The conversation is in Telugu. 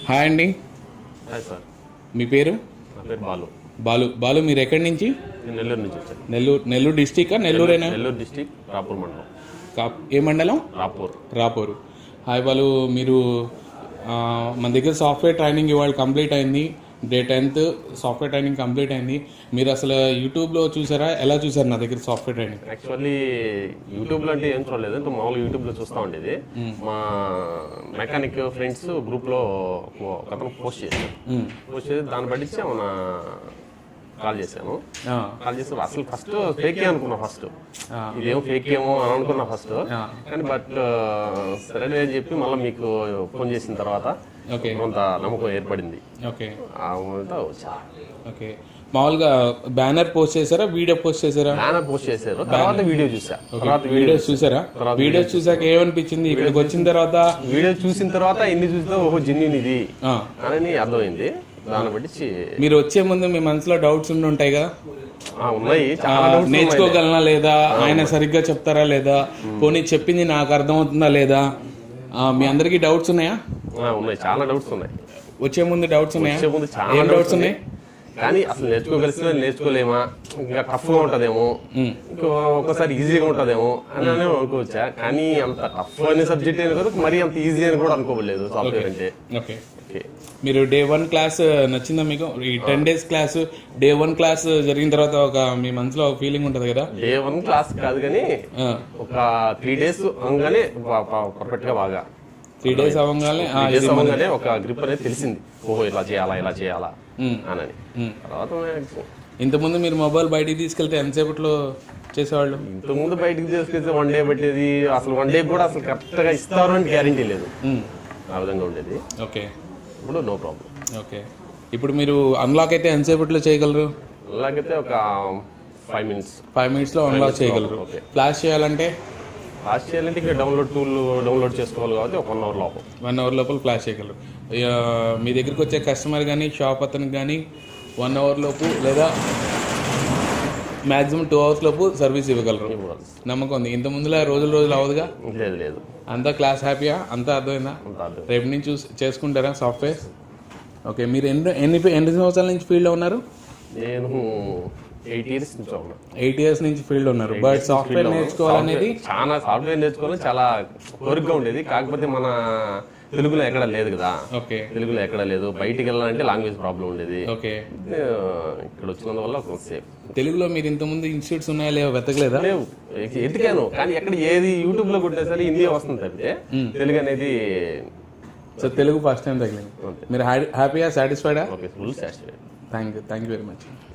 హాయ్ అండి హాయ్ సార్ మీ పేరు నా పేరు బాలు బాలు బాలు మీరు ఎక్కడి నుంచి నేను నెల్లూరు నుంచి వచ్చాను నెల్లూరు నెల్లూరు డిస్టిక్ నెల్లూరేనా నెల్లూరు డిస్టిక్ రాపూర్ మండలం కా- ఏ మండలం రాపూర్ రాపూరు హాయ్ బాలు మీరు ఆ, మన దగ్గర సాఫ్ట్వేర్ ట్రైనింగ్ ఇవాళ కంప్లీట్ అయింది day tenth software training complete అయింది మీరు అసలు యూట్యూబ్లో చూసారా ఎలా చూసారు నా దగ్గర సాఫ్ట్వేర్ ట్రైనింగ్ యాక్చువల్లీ యూట్యూబ్లో అంటే ఏం చూడలేదు అంటే మామూలుగా యూట్యూబ్లో చూస్తూ ఉండేది మా మెకానిక్ ఫ్రెండ్స్ గ్రూప్లో ఒక అతను పోస్ట్ చేశాను పోస్ట్ చేసి దాన్ని బట్టి మన కాల్ చేశాను కాల్ చేసి అసలు ఫస్ట్ ఫేకే అనుకున్నా ఫస్ట్ ఇదేమో ఫేక్ ఏమో అని అనుకున్నా ఫస్ట్ కానీ బట్ సరే అని చెప్పి మళ్ళీ మీకు ఫోన్ చేసిన తర్వాత ఓకే కొంత నమ్మకం ఏర్పడింది ఓకే ఆ మొదట వచ్చా ఓకే మామూలుగా బ్యానర్ పోస్ట్ చేశారా వీడియో పోస్ట్ చేశారా బ్యానర్ పోస్ట్ చేశారు తర్వాత వీడియో చూసా తర్వాత వీడియో వీడియోస్ చూసారా వీడియోస్ చూసాక ఏమనిపించింది ఇక్కడికి వచ్చిన తర్వాత వీడియో చూసిన తర్వాత ఎన్ని చూసినా ఓహో జెన్యున్ ఇది ఆ, అని అర్థమైంది దాన్ని బట్టి చి- మీరు వచ్చే ముందు మీ మనసులో డౌట్స్ ఉండి ఉంటాయి కదా ఆ, ఉన్నాయి ఆ, చాలా doubts ఉన్నాయి. నేర్చుకోగలనా లేదా ఆయన సరిగ్గా చెప్తారా లేదా పోనీ చెప్పింది నాకు అర్థమవుతుందా లేదా ఆ, మీ అందరికీ డౌట్స్ ఉన్నాయా ఆ, ఉన్నాయి చాలా డౌట్స్ ఉన్నాయి వచ్చే ముందు డౌట్స్ ఉన్నాయా వచ్చే ముందు చాలా ఏం డౌట్స్ డౌట్స్ ఉన్నాయి ఉన్నాయి కానీ అసలు నేర్చుకోగలిసిన నేర్చుకోలేమా ఇంకా టఫ్ గా ఉంటదేమో ఇంకో ఒక్కోసారి ఈజీగా ఉంటదేమో అని అని అనుకోవచ్చా కానీ అంత టఫ్ అనే సబ్జెక్ట్ అయిన కదా మరీ అంత ఈజీ అని కూడా అనుకోలేదు సాఫ్ట్వేర్ అంటే ఓకే ఓకే మీరు డే వన్ క్లాస్ నచ్చిందా మీకు ఈ ten days class day one class జరిగిన తర్వాత ఒక మీ మనసులో ఒక ఫీలింగ్ ఉంటుంది కదా డే వన్ క్లాస్ కాదు కానీ ఆ, ఒక త్రీ డేస్ అవగానే పర్ఫెక్ట్ గా బాగా త్రీ డేస్ అవ్వగానే ఆ, త్రీ డేస్ అవగానే ఒక గ్రిప్ అనేది తెలిసింది ఓహో ఇలా చేయాలా ఇలా చేయాలా అని తర్వాత ఇంతకుముందు మీరు మొబైల్ బయటికి తీసుకెళ్తే ఎంతసేపట్లో చేసేవాళ్ళు ఇంత ముందు బయటికి తీసుకెళ్తే వన్ డే పట్టేది అసలు వన్ డే కూడా అసలు కరెక్ట్ గా ఇస్తారు అని గ్యారంటీ లేదు మ్, ఆ విధంగా ఉండేది ఓకే ఇప్పుడు నో ప్రాబ్లం ఓకే ఇప్పుడు మీరు అన్లాక్ అయితే ఎంతసేపట్లో చేయగలరు అలాగైతే ఒక ఫైవ్ మినిట్స్ ఫైవ్ మినిట్స్లో అన్లాక్ చేయగలరు ఓకే. ఫ్లాష్ చేయాలంటే లాస్ట్ చేయాలంటే ఇక్కడ డౌన్లోడ్ టూల్ డౌన్లోడ్ చేసుకోవాలి కాబట్టి ఒక వన్ అవర్ లోపల వన్ అవర్ లోపల ఫ్లాష్ చేయగలరు ఇక మీ దగ్గరికి వచ్చే కస్టమర్ కానీ షాప్ అతనికి కానీ వన్ అవర్ లోపు లేదా మాక్సిమం టూ అవర్స్ లోపు సర్వీస్ ఇవ్వగలరు ఇవ్వాలి. నమ్మకం ఉంది ఇంత ముందులా రోజులు రోజులు అవదుగా లేదు లేదు అంతా క్లాస్ హ్యాపీయా అంతా అర్థమైందా అంత అర్థం రేపు నుంచి చూస్ చేసుకుంటారా సాఫ్ట్వేర్ ఓకే మీరు ఎన్ని ఎన్ని ఎన్ని సంవత్సరాల నుంచి ఫీల్డ్లో ఉన్నారు నేను ఎయిట్ ఇయర్స్ నుంచి ఉన్నా ఎయిట్ ఇయర్స్ నుంచి ఫీల్డ్ ఉన్నారు బట్ సాఫ్ట్వేర్ నేర్చుకోవాలనేది చాలా సాఫ్ట్వేర్ నేర్చుకోవాలని చాలా కోరికగా ఉండేది కాకపోతే మన తెలుగులో ఎక్కడ లేదు కదా ఓకే తెలుగులో ఎక్కడ లేదు బయటికి వెళ్ళాలంటే లాంగ్వేజ్ ప్రాబ్లం ఉండేది ఓకే ఆ, ఇక్కడ వచ్చినందువల్ల కొంచెం సేఫ్ తెలుగులో మీరు ఇంతకుముందు ఇన్స్టిట్యూట్స్ ఉన్నాయా లేవో వెతకలేదా లేవు ఎతికాను కానీ ఎక్కడ ఏది యూట్యూబ్ లో కొట్టేసరి హిందీ వస్తుంది తప్పితే తెలుగు అనేది సో తెలుగు ఫస్ట్ టైం తగిలింది మీరు హ్యాపీయా సాటిస్ఫైడా okay full satisfied thank you thank you very much